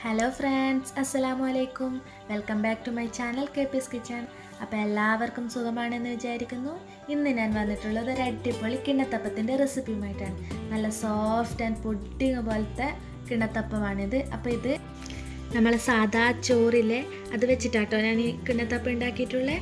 hello friends അസ്സലാമു അലൈക്കും welcome back to my channel K P S kitchen അപ്പോൾ എല്ലാവർക്കും സുഖമാണെന്ന് വിചാരിക്കുന്നു ഇന്ന് ഞാൻ വന്നിട്ടുള്ളത് ഒരു അടിപൊളി കിണ്ണത്തപ്പത്തിൻ്റെ റെസിപ്പിയുമായിട്ടാണ് നല്ല സോഫ്റ്റ് ആൻഡ് പുഡിങ് പോലത്തെ കിണ്ണത്തപ്പമാണിത് അപ്പോൾ ഇത് നമ്മൾ സാദാ ചോറിലെ അത് വെച്ചിട്ടാട്ടോ ഞാൻ ഈ കിണ്ണത്തപ്പം ഉണ്ടാക്കിയിട്ടുള്ളത്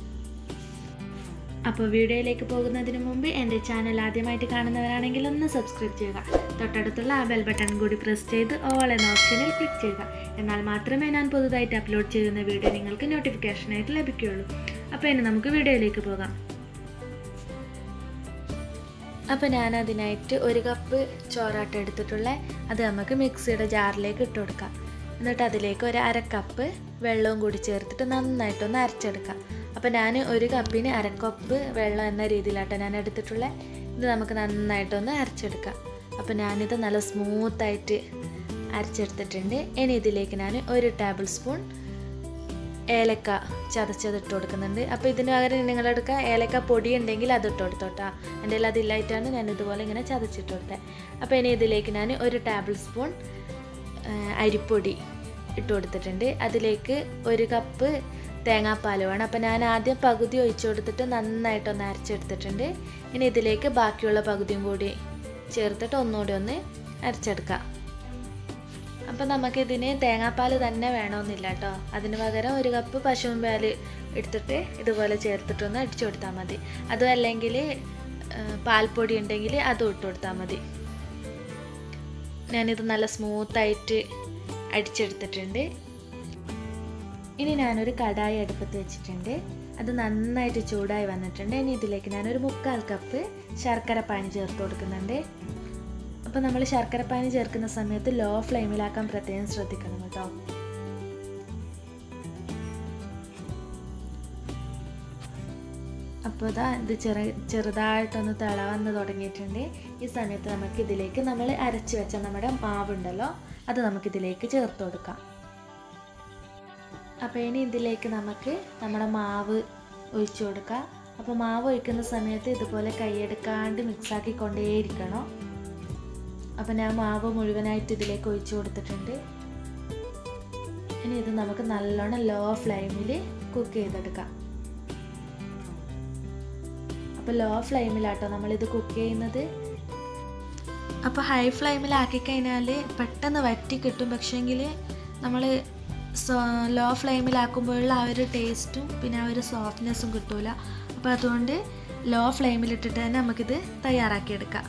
അപ്പോൾ വീഡിയോയിലേക്ക് പോകുന്നതിന് മുമ്പ് എൻ്റെ ചാനൽ ആദ്യമായിട്ട് കാണുന്നവരാണെങ്കിൽ ഒന്ന് സബ്സ്ക്രൈബ് ചെയ്യുക തൊട്ടടുത്തുള്ള ആ ബെൽ ബട്ടൺ കൂടി പ്രസ് ചെയ്ത് ഓൾ എന്ന ഓപ്ഷനിൽ ക്ലിക്ക് ചെയ്യുക എന്നാൽ മാത്രമേ ഞാൻ പുതുതായിട്ട് അപ്ലോഡ് ചെയ്യുന്ന വീഡിയോ നിങ്ങൾക്ക് നോട്ടിഫിക്കേഷനായിട്ട് ലഭിക്കുകയുള്ളൂ അപ്പോൾ ഇനി നമുക്ക് വീഡിയോയിലേക്ക് പോകാം അപ്പോൾ ഞാൻ അതിനായിട്ട് ഒരു കപ്പ് ചോറാട്ടം എടുത്തിട്ടുള്ള അത് നമുക്ക് മിക്സിയുടെ ജാറിലേക്ക് ഇട്ട് കൊടുക്കാം എന്നിട്ട് അതിലേക്ക് ഒരു അര കപ്പ് വെള്ളവും കൂടി ചേർത്തിട്ട് നന്നായിട്ടൊന്ന് അരച്ചെടുക്കാം അപ്പോൾ ഞാൻ ഒരു കപ്പിന് അരക്കപ്പ് വെള്ളം എന്ന രീതിയിലാട്ടോ ഞാൻ എടുത്തിട്ടുള്ളത് ഇത് നമുക്ക് നന്നായിട്ടൊന്ന് അരച്ചെടുക്കാം അപ്പോൾ ഞാനിത് നല്ല സ്മൂത്തായിട്ട് അരച്ചെടുത്തിട്ടുണ്ട് ഇനി ഇതിലേക്ക് ഞാൻ ഒരു ടേബിൾ സ്പൂൺ ഏലക്ക ചതച്ചത് ഇട്ട് കൊടുക്കുന്നുണ്ട് അപ്പോൾ ഇതിന് പകരം നിങ്ങളെടുക്കുക ഏലക്ക പൊടി ഉണ്ടെങ്കിൽ അത് ഇട്ട് കൊടുത്തോട്ടാ എൻ്റെ കയ്യിൽ അതില്ലായിട്ടാണ് ഞാൻ ഇതുപോലെ ഇങ്ങനെ ചതച്ചിട്ട് കൊടുത്തത് അപ്പോൾ ഇനി ഇതിലേക്ക് ഞാൻ ഒരു ടേബിൾ സ്പൂൺ അരിപ്പൊടി ഇട്ട് കൊടുത്തിട്ടുണ്ട് അതിലേക്ക് ഒരു കപ്പ് തേങ്ങാപ്പാൽ വേണം അപ്പോൾ ഞാൻ ആദ്യം പകുതി ഒഴിച്ചു കൊടുത്തിട്ട് നന്നായിട്ടൊന്ന് അരച്ചെടുത്തിട്ടുണ്ട് ഇനി ഇതിലേക്ക് ബാക്കിയുള്ള പകുതിയും കൂടി ചേർത്തിട്ട് ഒന്നുകൂടി ഒന്ന് അരച്ചെടുക്കാം അപ്പോൾ നമുക്കിതിന് തേങ്ങാപ്പാൽ തന്നെ വേണമെന്നില്ല കേട്ടോ അതിന് പകരം ഒരു കപ്പ് പശുവും പാൽ എടുത്തിട്ട് ഇതുപോലെ ചേർത്തിട്ടൊന്ന് അടിച്ചു കൊടുത്താൽ മതി അതും അല്ലെങ്കിൽ പാൽപ്പൊടി ഉണ്ടെങ്കിൽ അതും ഇട്ട് കൊടുത്താൽ മതി ഞാനിത് നല്ല സ്മൂത്തായിട്ട് അടിച്ചെടുത്തിട്ടുണ്ട് ഇനി ഞാനൊരു കടായി അടുപ്പത്ത് വെച്ചിട്ടുണ്ട് അത് നന്നായിട്ട് ചൂടായി വന്നിട്ടുണ്ട് ഇനി ഇതിലേക്ക് ഞാനൊരു മുക്കാൽ കപ്പ് ശർക്കര പാനി ചേർത്ത് കൊടുക്കുന്നുണ്ട് അപ്പോൾ നമ്മൾ ശർക്കര പാനി ചേർക്കുന്ന സമയത്ത് ലോ ഫ്ലെയിമിലാക്കാൻ പ്രത്യേകം ശ്രദ്ധിക്കണം കേട്ടോ അപ്പോൾ ഇതാ ഇത് ചെറു ചെറുതായിട്ടൊന്ന് തിള വന്ന് തുടങ്ങിയിട്ടുണ്ട് ഈ സമയത്ത് നമുക്ക് ഇതിലേക്ക് നമ്മൾ അരച്ച് വെച്ച നമ്മുടെ മാവുണ്ടല്ലോ അത് നമുക്കിതിലേക്ക് ചേർത്ത് കൊടുക്കാം അപ്പോൾ ഇനി ഇതിലേക്ക് നമുക്ക് നമ്മുടെ മാവ് ഒഴിച്ചു കൊടുക്കാം അപ്പോൾ മാവ് ഒഴിക്കുന്ന സമയത്ത് ഇതുപോലെ കൈയെടുക്കാണ്ട് മിക്സാക്കി കൊണ്ടേയിരിക്കണം അപ്പോൾ ഞാൻ മാവ് മുഴുവനായിട്ട് ഇതിലേക്ക് ഒഴിച്ചു കൊടുത്തിട്ടുണ്ട് ഇനി ഇത് നമുക്ക് നല്ലോണം ലോ ഫ്ലെയിമിൽ കുക്ക് ചെയ്തെടുക്കാം അപ്പോൾ ലോ ഫ്ലെയിമിലാട്ടോ നമ്മളിത് കുക്ക് ചെയ്യുന്നത് അപ്പോൾ ഹൈ ഫ്ലെയിമിലാക്കി കഴിഞ്ഞാൽ പെട്ടെന്ന് വറ്റി കിട്ടും പക്ഷേങ്കിൽ നമ്മൾ ലോ ഫ്ലെയിമിലാക്കുമ്പോഴുള്ള ആ ഒരു ടേസ്റ്റും പിന്നെ ആ ഒരു സോഫ്റ്റ്നെസ്സും കിട്ടൂല അപ്പോൾ അതുകൊണ്ട് ലോ ഫ്ലെയിമിലിട്ടിട്ട് തന്നെ നമുക്കിത് തയ്യാറാക്കിയെടുക്കാം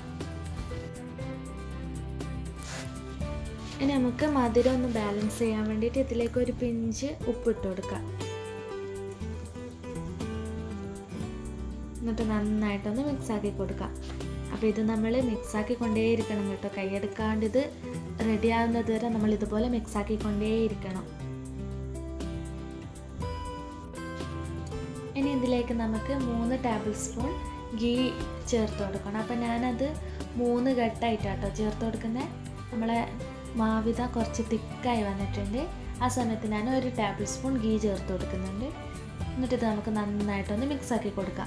ഇനി നമുക്ക് മധുരം ഒന്ന് ബാലൻസ് ചെയ്യാൻ വേണ്ടിയിട്ട് ഇതിലേക്ക് ഒരു പിഞ്ച് ഉപ്പിട്ട് കൊടുക്കാം എന്നിട്ട് നന്നായിട്ടൊന്ന് മിക്സാക്കി കൊടുക്കാം അപ്പോൾ ഇത് നമ്മൾ മിക്സാക്കി കൊണ്ടേയിരിക്കണം കേട്ടോ കൈയെടുക്കാണ്ട് ഇത് റെഡി ആവുന്നത് വരെ നമ്മൾ ഇതുപോലെ മിക്സാക്കി കൊണ്ടേയിരിക്കണം ഇനി ഇതിലേക്ക് നമുക്ക് മൂന്ന് ടേബിൾ സ്പൂൺ ഗീ ചേർത്ത് കൊടുക്കണം അപ്പോൾ ഞാനത് മൂന്ന് ഘട്ടമായിട്ടാട്ടോ ചേർത്ത് കൊടുക്കുന്നത് നമ്മളെ മാവിത കുറച്ച് തിക്കായി വന്നിട്ടുണ്ട് ആ സമയത്ത് ഞാൻ ഒരു ടേബിൾ സ്പൂൺ ഗീ ചേർത്ത് കൊടുക്കുന്നുണ്ട് എന്നിട്ട് ഇത് നമുക്ക് നന്നായിട്ടൊന്ന് മിക്സാക്കി കൊടുക്കാം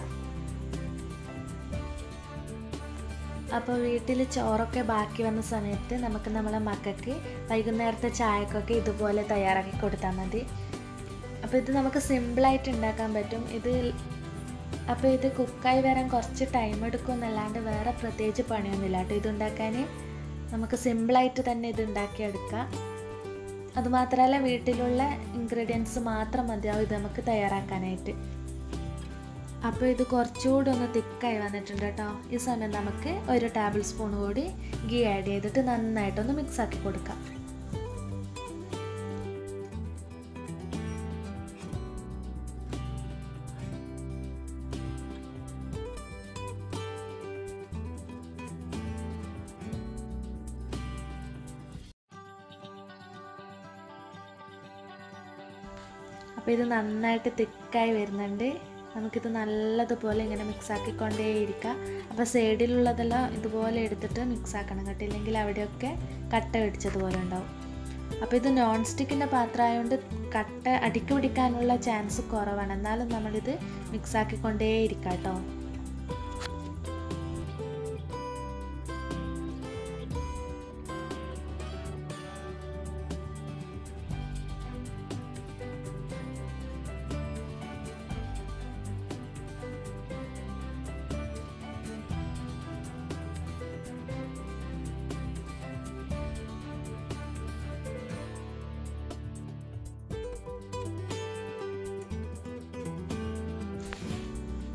അപ്പോൾ വീട്ടിൽ ചോറൊക്കെ ബാക്കി വന്ന സമയത്ത് നമുക്ക് നമ്മളെ മക്കൾക്ക് വൈകുന്നേരത്തെ ചായക്കൊക്കെ ഇതുപോലെ തയ്യാറാക്കി കൊടുത്താൽ മതി അപ്പോൾ ഇത് നമുക്ക് സിമ്പിളായിട്ട് ഉണ്ടാക്കാൻ പറ്റും ഇത് അപ്പോൾ ഇത് കുക്കായി വരാൻ കുറച്ച് ടൈം എടുക്കും എന്നല്ലാണ്ട് വേറെ പ്രത്യേകിച്ച് പണിയൊന്നുമില്ല കേട്ടോ ഇതുണ്ടാക്കാൻ നമുക്ക് സിമ്പിളായിട്ട് തന്നെ ഇത് ഉണ്ടാക്കിയെടുക്കാം അതുമാത്രമല്ല വീട്ടിലുള്ള ഇൻഗ്രീഡിയൻസ് മാത്രം മതിയാവും ഇത് നമുക്ക് തയ്യാറാക്കാനായിട്ട് അപ്പോൾ ഇത് കുറച്ചുകൂടി ഒന്ന് തിക്കായി വന്നിട്ടുണ്ട് കേട്ടോ ഈ സമയം നമുക്ക് ഒരു ടേബിൾ സ്പൂൺ കൂടി ഗീ ആഡ് ചെയ്തിട്ട് നന്നായിട്ടൊന്ന് മിക്സ് ആക്കി കൊടുക്കാം അപ്പോൾ ഇത് നന്നായിട്ട് തിക്കായി വരുന്നുണ്ട് നമുക്കിത് നല്ലതുപോലെ ഇങ്ങനെ മിക്സ് ആക്കിക്കൊണ്ടേയിരിക്കാം അപ്പോൾ സൈഡിലുള്ളതെല്ലാം ഇതുപോലെ എടുത്തിട്ട് മിക്സ് ആക്കണം കേട്ടോ ഇല്ലെങ്കിൽ അവിടെയൊക്കെ കട്ട പിടിച്ചതുപോലെ ഉണ്ടാവും അപ്പോൾ ഇത് നോൺ സ്റ്റിക്കിൻ്റെ പാത്രം ആയതുകൊണ്ട് കട്ട അടിക്ക് പിടിക്കാനുള്ള ചാൻസ് കുറവാണ് എന്നാലും നമ്മളിത് മിക്സ് ആക്കിക്കൊണ്ടേയിരിക്കാം കേട്ടോ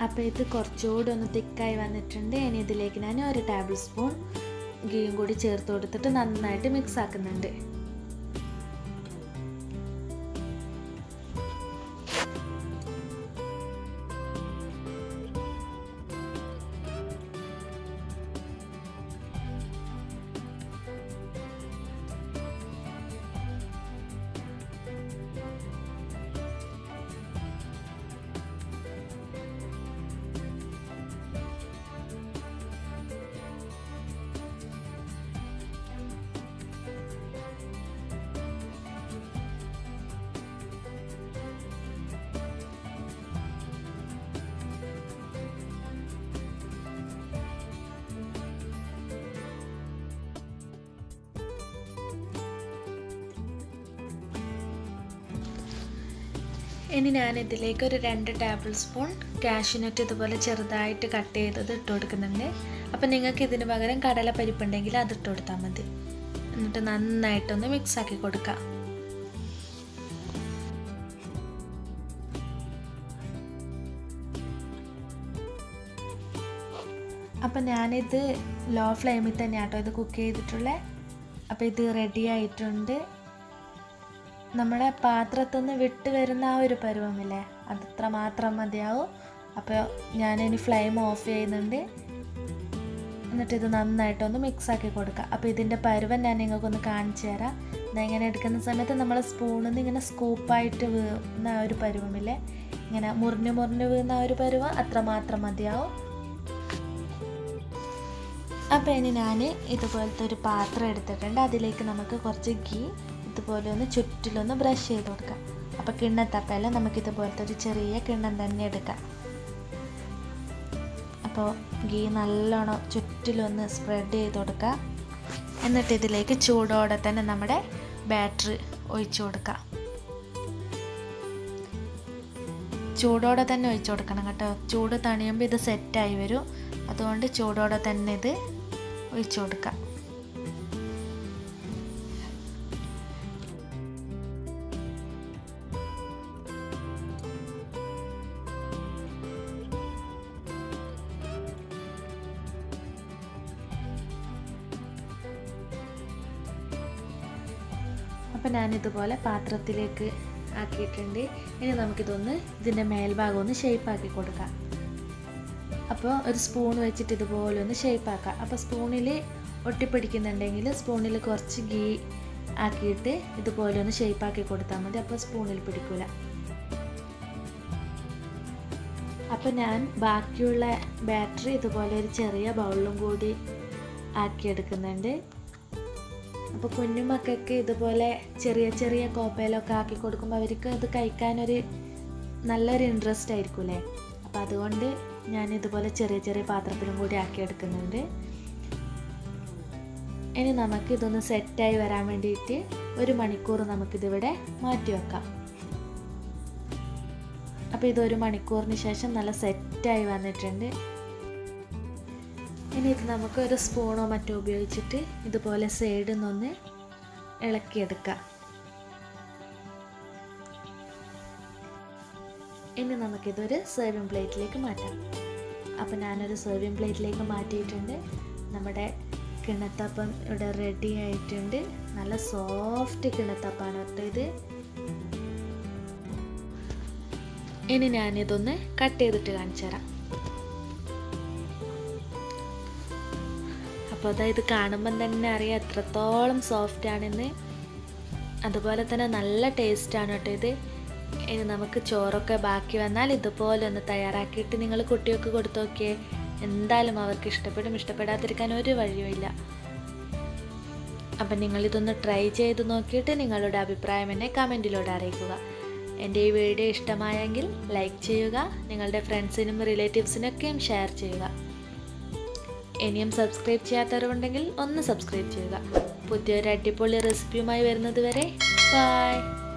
അപ്പോൾ ഇത് കുറച്ചുകൂടി ഒന്ന് തിക്കായി വന്നിട്ടുണ്ട് ഇനി ഇതിലേക്ക് ഞാൻ ഒരു ടേബിൾ സ്പൂൺ ഗീയും കൂടി ചേർത്ത് കൊടുത്തിട്ട് നന്നായിട്ട് മിക്സ് ആക്കുന്നുണ്ട് ഇനി ഞാൻ ഇതിലേക്ക് ഒരു രണ്ട് ടേബിൾ സ്പൂൺ കാഷ്യൂനട്ട് ഇതുപോലെ ചെറുതായിട്ട് കട്ട് ചെയ്തത് ഇട്ട് കൊടുക്കുന്നുണ്ട് അപ്പം നിങ്ങൾക്ക് ഇതിന് പകരം കടലപ്പരിപ്പ് ഉണ്ടെങ്കിൽ അത് ഇട്ട് കൊടുത്താൽ മതി എന്നിട്ട് നന്നായിട്ടൊന്ന് മിക്സ് ആക്കി കൊടുക്കാം അപ്പം ഞാനിത് ലോ ഫ്ലെയിമിൽ തന്നെയാണ് കേട്ടോ ഇത് കുക്ക് ചെയ്തിട്ടുള്ളത് അപ്പോൾ ഇത് റെഡി ആയിട്ടുണ്ട് നമ്മുടെ പാത്രത്തിൽ നിന്ന് വിട്ട് വരുന്ന ആ ഒരു പരുവമില്ലേ അതത്ര മാത്രം മതിയാവും അപ്പോൾ ഞാനിനി ഫ്ലെയിം ഓഫ് ചെയ്യുന്നുണ്ട് എന്നിട്ട് ഇത് നന്നായിട്ടൊന്ന് മിക്സ് ആക്കി കൊടുക്കുക അപ്പോൾ ഇതിൻ്റെ പരുവം ഞാൻ നിങ്ങൾക്കൊന്ന് കാണിച്ചു തരാം ഇങ്ങനെ എടുക്കുന്ന സമയത്ത് നമ്മൾ സ്പൂണിൽ നിന്ന് ഇങ്ങനെ സ്കൂപ്പായിട്ട് വീഴുന്ന ആ ഒരു പരുവമില്ലേ ഇങ്ങനെ മുറിഞ്ഞ് മുറിഞ്ഞ് വീഴുന്ന ആ ഒരു പരുവം അത്ര മാത്രം മതിയാവും അപ്പോൾ ഇനി ഞാൻ ഇതുപോലത്തെ ഒരു പാത്രം എടുത്തിട്ടുണ്ട് അതിലേക്ക് നമുക്ക് കുറച്ച് ഗീ ഇതുപോലെ ഒന്ന് ചുറ്റിലൊന്ന് ബ്രഷ് ചെയ്ത് കൊടുക്കാം അപ്പോൾ കിണ്ണത്തപ്പയില നമുക്ക് ഇതുപോലത്തെ ഒരു ചെറിയ കിണ്ണം തന്നെ എടുക്കാം അപ്പോൾ ഗീ നല്ലോണം ചുറ്റിലൊന്ന് സ്പ്രെഡ് ചെയ്ത് കൊടുക്കുക എന്നിട്ട് ഇതിലേക്ക് ചൂടോടെ തന്നെ നമ്മുടെ ബാറ്ററി ഒഴിച്ചു കൊടുക്കാം ചൂടോടെ തന്നെ ഒഴിച്ചു കൊടുക്കണം കേട്ടോ ചൂട് തണിയുമ്പോൾ ഇത് സെറ്റായി വരും അതുകൊണ്ട് ചൂടോടെ തന്നെ ഇത് ഒഴിച്ചു കൊടുക്കാം അപ്പോൾ ഞാനിതുപോലെ പാത്രത്തിലേക്ക് ആക്കിയിട്ടുണ്ട് ഇനി നമുക്കിതൊന്ന് ഇതിൻ്റെ മേൽഭാഗം ഒന്ന് ഷേപ്പാക്കി കൊടുക്കാം അപ്പോൾ ഒരു സ്പൂൺ വെച്ചിട്ട് ഇതുപോലെ ഒന്ന് ഷേപ്പാക്കാം അപ്പോൾ സ്പൂണിൽ ഒട്ടിപ്പിടിക്കുന്നുണ്ടെങ്കിൽ സ്പൂണിൽ കുറച്ച് ഗീ ആക്കിയിട്ട് ഇതുപോലെ ഒന്ന് ഷേപ്പാക്കി കൊടുത്താൽ മതി അപ്പോൾ സ്പൂണിൽ പിടിക്കില്ല അപ്പോൾ ഞാൻ ബാക്കിയുള്ള ബാറ്ററി ഇതുപോലെ ഒരു ചെറിയ ബൗളിലും കൂടി ആക്കിയെടുക്കുന്നുണ്ട് അപ്പോൾ കുഞ്ഞുമക്കൾക്ക് ഇതുപോലെ ചെറിയ ചെറിയ കോപ്പയിലൊക്കെ ആക്കി കൊടുക്കുമ്പോൾ അവർക്ക് ഇത് കഴിക്കാനൊരു നല്ലൊരു ഇൻട്രസ്റ്റ് ആയിരിക്കൂലേ അപ്പോൾ അതുകൊണ്ട് ഞാൻ ഇതുപോലെ ചെറിയ ചെറിയ പാത്രത്തിലും കൂടി ആക്കിയെടുക്കുന്നുണ്ട് ഇനി നമുക്ക് ഇതൊന്ന് സെറ്റായി വരാൻ വേണ്ടിയിട്ട് ഒരു മണിക്കൂർ നമുക്കിതിവിടെ മാറ്റി വെക്കാം അപ്പോൾ ഇതൊരു മണിക്കൂറിന് ശേഷം നല്ല സെറ്റായി വന്നിട്ടുണ്ട് ഇനി ഇത് നമുക്ക് ഒരു സ്പൂണോ മറ്റോ ഉപയോഗിച്ചിട്ട് ഇതുപോലെ സൈഡിൽ നിന്നൊന്ന് ഇളക്കിയെടുക്കാം ഇനി നമുക്കിതൊരു സെർവിങ് പ്ലേറ്റിലേക്ക് മാറ്റാം അപ്പോൾ ഞാനൊരു സെർവിങ് പ്ലേറ്റിലേക്ക് മാറ്റിയിട്ടുണ്ട് നമ്മുടെ കിണത്തപ്പം ഇവിടെ റെഡി ആയിട്ടുണ്ട് നല്ല സോഫ്റ്റ് കിണത്തപ്പാണ് കേട്ടോ ഇത് ഇനി ഞാനിതൊന്ന് കട്ട് ചെയ്തിട്ട് കാണിച്ചു തരാം അപ്പോൾ അതായത് കാണുമ്പം തന്നെ അറിയാം എത്രത്തോളം സോഫ്റ്റ് ആണെന്ന് അതുപോലെ തന്നെ നല്ല ടേസ്റ്റാണ് കേട്ടോ ഇത് ഇനി നമുക്ക് ചോറൊക്കെ ബാക്കി വന്നാൽ ഇതുപോലെ ഒന്ന് തയ്യാറാക്കിയിട്ട് നിങ്ങൾ കുട്ടികൾക്ക് കൊടുത്തു നോക്കിയേ എന്തായാലും അവർക്ക് ഇഷ്ടപ്പെടും ഇഷ്ടപ്പെടാതിരിക്കാൻ ഒരു വഴിയുമില്ല അപ്പം നിങ്ങളിതൊന്ന് ട്രൈ ചെയ്ത് നോക്കിയിട്ട് നിങ്ങളുടെ അഭിപ്രായം എന്നെ കമൻറ്റിലൂടെ അറിയിക്കുക എൻ്റെ ഈ വീഡിയോ ഇഷ്ടമായെങ്കിൽ ലൈക്ക് ചെയ്യുക നിങ്ങളുടെ ഫ്രണ്ട്സിനും റിലേറ്റീവ്സിനൊക്കെയും ഷെയർ ചെയ്യുക ഇനിയും സബ്സ്ക്രൈബ് ചെയ്യാത്തവരുണ്ടെങ്കിൽ ഒന്ന് സബ്സ്ക്രൈബ് ചെയ്യുക പുതിയൊരു അടിപൊളി റെസിപ്പിയുമായി വരുന്നത് വരെ ബൈ